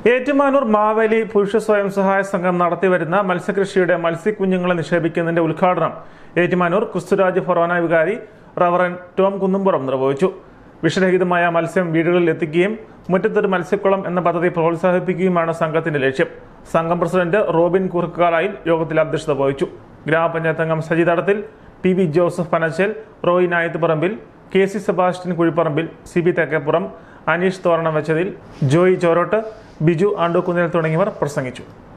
ഏറ്റുമാനൂർ മാവേലി പുരുഷ സ്വയം സഹായ സംഘം നടത്തിവരുന്ന മത്സ്യകൃഷിയുടെ മത്സ്യക്കുഞ്ഞുങ്ങളെ നിക്ഷേപിക്കുന്നതിന്റെ ഉദ്ഘാടനം ഏറ്റുമാനൂർ ക്രിസ്തുരാജ് ഫൊറോന വികാരി റവറൻ ടോം കുന്നുംപുറം നിർവഹിച്ചു വിഷരഹിതമായ മത്സ്യം വീടുകളിൽ എത്തിക്കുകയും മുറ്റത്തൊരു മത്സ്യക്കുളം എന്ന പദ്ധതി പ്രോത്സാഹിപ്പിക്കുകയുമാണ് സംഘത്തിന്റെ ലക്ഷ്യം സംഘം പ്രസിഡന്റ് റോബിൻ കുറുക്കാലായിൽ യോഗത്തിൽ അധ്യക്ഷത വഹിച്ചു ഗ്രാമപഞ്ചായത്ത് അംഗം Saji Thadathil P V Joseph Panachal Roy Nayathuparambil K C Sebastian Kuzhiparambil C B Thekkeppuram Aneesh തോരണം വെച്ചതിൽ ജോയി ചോരോട്ട് ബിജു ആണ്ടൂക്കുന്നിൽ തുടങ്ങിയവർ പ്രസംഗിച്ചു